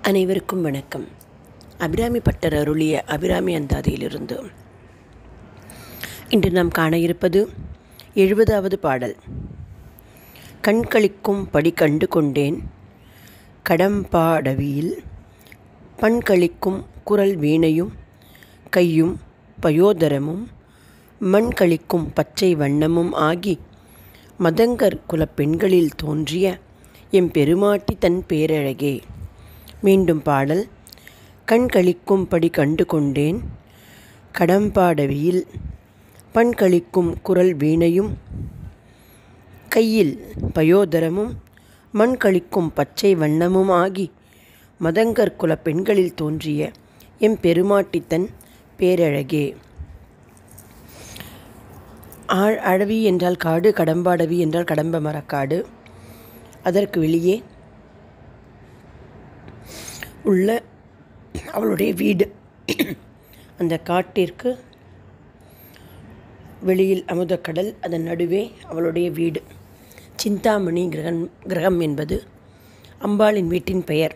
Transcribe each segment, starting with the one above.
அனைவருக்கும் வணக்கம் அபிராமி பட்டர் அருளிய அபிராமி அந்தாதியிலிருந்து இன்று நாம் காண இருப்பது எழுபதாவது பாடல் கண்களிக்கும் படி கண்டு கொண்டேன் கடம்பாடவியில் பண்களிக்கும் குரல் வீணையும் கையும் பயோதரமும் மண்களிக்கும் பச்சை வண்ணமும் ஆகி மதங்கர் குலப் பெண்களில் தோன்றிய எம் பெருமாட்டி தன் பேரழகே மீண்டும் பாடல் கண் கழிக்கும்படி கண்டு கொண்டேன் கடம்பாடவியில் பண் கழிக்கும் குரல் வீணையும் கையில் பயோதரமும் மண் கழிக்கும் பச்சை வண்ணமும் ஆகி மதங்கர் குலப் பெண்களில் தோன்றிய எம் பெருமாட்டித்தன் பேரழகே ஆழ் அழவி என்றால் காடு கடம்பாடவி என்றால் கடம்ப மரக்காடு அதற்கு வெளியே உள்ள அவளுடைய வீடு அந்த காட்டிற்கு வெளியில் அமுதக்கடல் அதன் நடுவே அவளுடைய வீடு சிந்தாமணி கிரகம் கிரகம் என்பது அம்பாளின் வீட்டின் பெயர்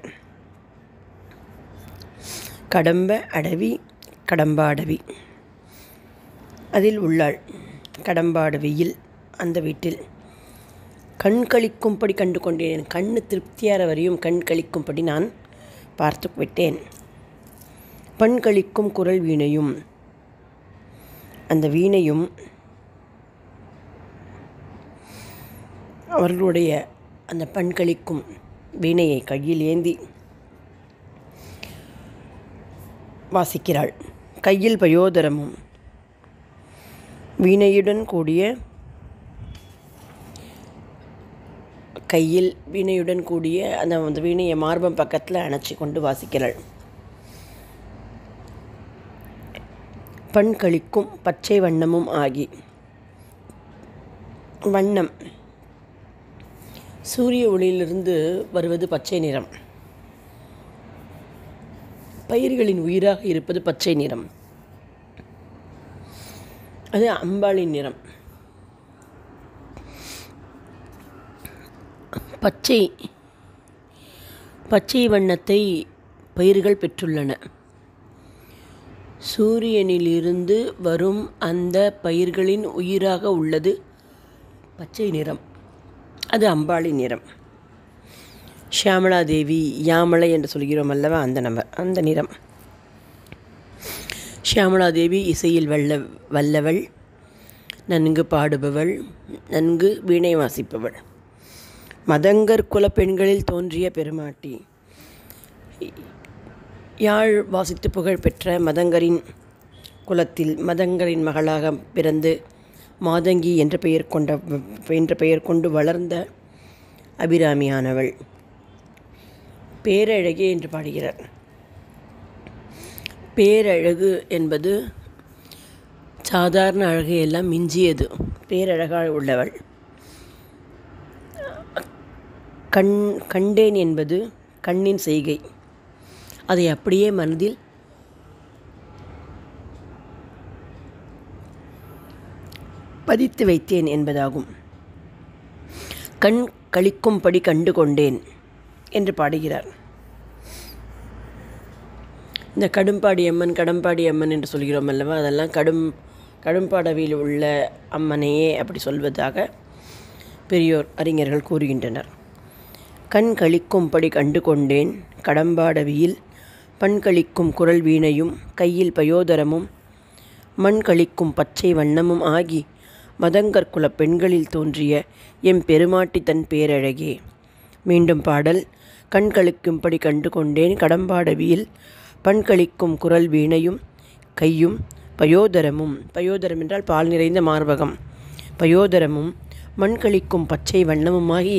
கடம்ப அடவி கடம்பாடவி அதில் உள்ளாள் கடம்பாடவியில் அந்த வீட்டில் கண் கழிக்கும்படி கண்டு கொண்டேன் கண்ணு திருப்தியார வரையும் கண் கழிக்கும்படி நான் பார்த்து விட்டேன் பண் கழிக்கும் குரல் வீணையும் அந்த வீணையும் அவர்களுடைய அந்த பண் கழிக்கும் வீணையை கையில் ஏந்தி வாசிக்கிறாள் கையில் பயோதரமும் வீணையுடன் கூடிய கையில் வீணையுடன் கூடிய அந்த அந்த வீணையை மார்பம் பக்கத்தில் அணைச்சி கொண்டு வாசிக்கிறாள் பண் கழிக்கும் பச்சை வண்ணமும் ஆகி வண்ணம் சூரிய ஒளியிலிருந்து வருவது பச்சை நிறம் பயிர்களின் உயிராக இருப்பது பச்சை நிறம் அது அம்பாளின் நிறம் பச்சை பச்சை வண்ணத்தை பயிர்கள் பெற்றுள்ளன சூரியனிலிருந்து வரும் அந்த பயிர்களின் உயிராக உள்ளது பச்சை நிறம் அது அம்பாளின் நிறம் ஷியாமலா தேவி யாமலை என்று சொல்கிறோம் அல்லவா அந்த நம்பர் அந்த நிறம் ஷியாமலா தேவி இசையில் வல்ல வல்லவள் நன்கு பாடுபவள் நன்கு வீணை வாசிப்பவள் மதங்கர் குல பெண்களில் தோன்றிய பெருமாட்டி யாழ் வாசித்து புகழ் பெற்ற மதங்கரின் குலத்தில் மதங்கரின் மகளாக பிறந்து மாதங்கி என்ற பெயர் கொண்ட என்ற பெயர் கொண்டு வளர்ந்த அபிராமியானவள் பேரழகே என்று பாடுகிறார் பேரழகு என்பது சாதாரண அழகை எல்லாம் மிஞ்சியது பேரழகாக உள்ளவள் கண் கண்டேன் என்பது கண்ணின் செய்கை அதை அப்படியே மனதில் பதித்து வைத்தேன் என்பதாகும் கண் கழிக்கும்படி கண்டு கொண்டேன் என்று பாடுகிறார் இந்த கடும்பாடி அம்மன் கடம்பாடி அம்மன் என்று சொல்கிறோம் அல்லவா அதெல்லாம் கடும் கடும்பாடவியில் உள்ள அம்மனையே அப்படி சொல்வதாக பெரியோர் அறிஞர்கள் கூறுகின்றனர் கண் கழிக்கும்படி கண்டு கொண்டேன் கடம்பாடவியில் பண் கழிக்கும் குரல் வீணையும் கையில் பயோதரமும் மண் கழிக்கும் பச்சை வண்ணமும் ஆகி மதங்கர் குல பெண்களில் தோன்றிய எம் பெருமாட்டி தன் பேரழகே மீண்டும் பாடல் கண் கழிக்கும்படி கண்டு கொண்டேன் கடம்பாடவியில் பண் கழிக்கும் குரல் வீணையும் கையும் பயோதரமும் பயோதரம் என்றால் பால் நிறைந்த மார்பகம் பயோதரமும் மண் கழிக்கும் பச்சை வண்ணமுமாகி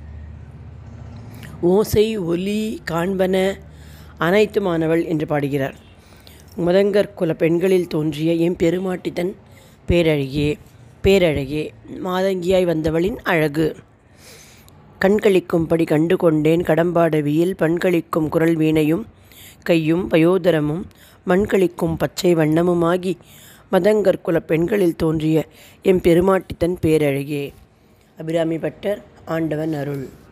ஓசை ஒலி காண்பன அனைத்துமானவள் என்று பாடுகிறார் முதங்கர் குல பெண்களில் தோன்றிய எம் பெருமாட்டித்தன் பேரழகியே பேரழகே மாதங்கியாய் வந்தவளின் அழகு கண்களிக்கும்படி கண்டு கொண்டேன் கடம்பாடவியில் பண்களிக்கும் குரல் வீணையும் கையும் பயோதரமும் மண்களிக்கும் பச்சை வண்ணமுமாகி மதங்கர் குல பெண்களில் தோன்றிய எம் பெருமாட்டித்தன் பேரழகே அபிராமி பட்டர் ஆண்டவன் அருள்